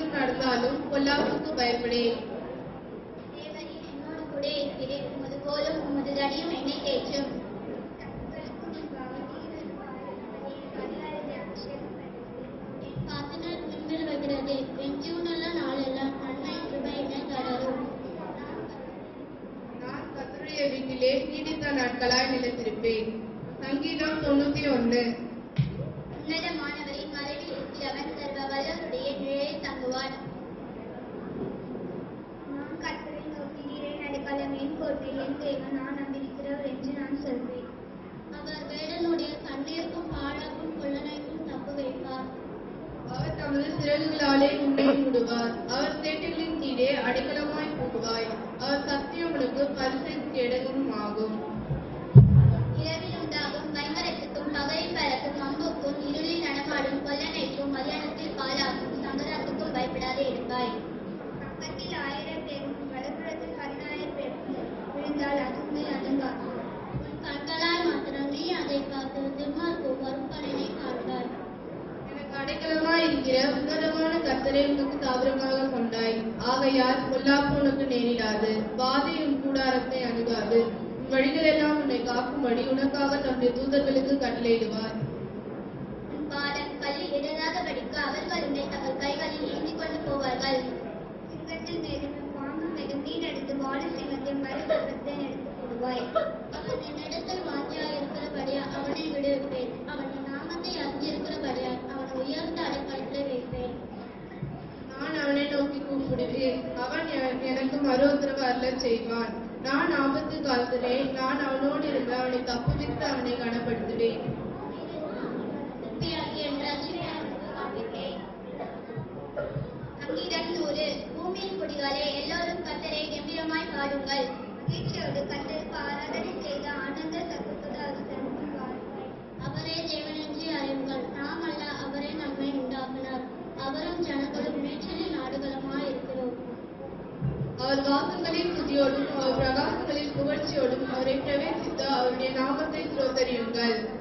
ஆபத்து நடந்தாலும் பொல்லாப்புக்கு பயப்படேன் தேவரீர் என்னோடு கூட இருக்கிறேன் உமது கோலும் உமது தடியும் என்னை தேற்றும் என் பாத்திரம் நிமிர் வருகிறது என் ஜீவனுள்ள நாளெல்லாம் நன்மை கிருபை என்னை தொடரும் நான் கர்த்தருடைய வீட்டிலே நீடித்த நாட்களாய் நிலைத்திருப்பேன் சங்கீதம் தொண்ணூத்தி ஒன்னு உன்னதமானவரின் மறைவில் இருக்கிறவன் சர்வ வல்லவருடைய நிழலில் தங்குவான் நான் கர்த்தரை நோக்கி நீரே நடுக்காலம் என் கோட்டை என் தேவன் நான் நம்பியிருக்கிறவர் என்று நான் சொல்வேன் அவர் வேடனுடைய கண்ணீருக்கும் பாழாக்கும் கொள்ளனைக்கும் தப்பு வைப்பார் அவர் தமது சிறகுகளாலே உன்னை மூடுவார் அவர் சேட்டுகளின் கீழே அடைக்கலமாய் போகுவாய் அவர் சத்தியம் உனக்கு பரிசுக்கு இடமும் ஆகும் இரவில் உண்டாகும் பயங்கரத்துக்கும் பகலில் பறக்கும் அம்புக்கும் இருளில் நடமாடும் கொல்லனைக்கும் மதியானத்தில் பாலாக்கும் சங்கராத்துக்கும் பயப்படாதே இருப்பாய் பக்கத்தில் ஆயிரம் பேரும் வலப்புறத்தில் பதினாயிரம் பேரும் விழுந்தால் அதுவுமே அடங்காது உன் கண்களால் மாத்திரம் நீ அதை பார்த்து துன்மார்க்கும் வரும்பலனை காண்பாய் எனக்கு அடைக்கலமாய் இருக்கிற உன்னதமான கர்த்தரை உனக்கு தாவரமாக கொண்டாய் ஆகையால் பொல்லாப்பு உனக்கு நேரிடாது வாதை உன் கூடாரத்தை அணுகாது உன் வழிகளெல்லாம் உன்னை காக்கும்படி உனக்காக தம்முடைய தூதர்களுக்கு கட்டளையிடுவார் உன் பாலம் பள்ளி இடராத படிக்க அவர்கள் உன்னை தங்கள் கைகளில் ஏந்தி கொண்டு போவார்கள் சிங்கத்தில் மேலும் பாம்பு மேலும் நீடெடுத்து வாழ சிங்கத்தையும் மறுபக்கத்தை எடுத்து போடுவாய் அவன் என்னிடத்தில் வாஞ்சியாய் இருக்கிறபடியா அவனை விடுவிப்பேன் அவன் என் நாமத்தை அறிஞ்சிருக்கிறபடியா அவன் உயர்ந்த அடைக்கலத்திலே வைப்பேன் நான் அவனை நோக்கி கூப்பிடுவேன் அவன் எ- எனக்கு மறு உத்தரவு அருளச் செய்வான் நான் ஆபத்து காலத்திலே நான் அவனோடு இருந்து அவனை தப்புவித்து அவனை கனப்படுத்துவேன் திருப்தியாகி என் ரட்சிப்பை காண்பிப்பேன் சங்கீதம் நூறு பூமியின் குடிகளே எல்லோரும் கத்தரை கம்பீரமாய் பாடுங்கள் மகிழ்ச்சியோடு கத்தருக்கு ஆராதனை செய்த ஆனந்த சகுப்புத அவசரமும் பாருங்கள் அவரே தேவனென்று அறிவுங்கள் நாம் அல்ல அவரே நம்மை உண்டாக்கினார் அவரும் ஜனங்களும் மேய்ச்சலின் நாடுகளுமாய் இருக்கிறோம் அவர் வாக்குகளின் துதியோடும் அவர் பிரகாசங்களின் புகழ்ச்சியோடும் அவரை பிரவேசித்து அவருடைய நாமத்தை ஸ்தோத்தரியுங்கள்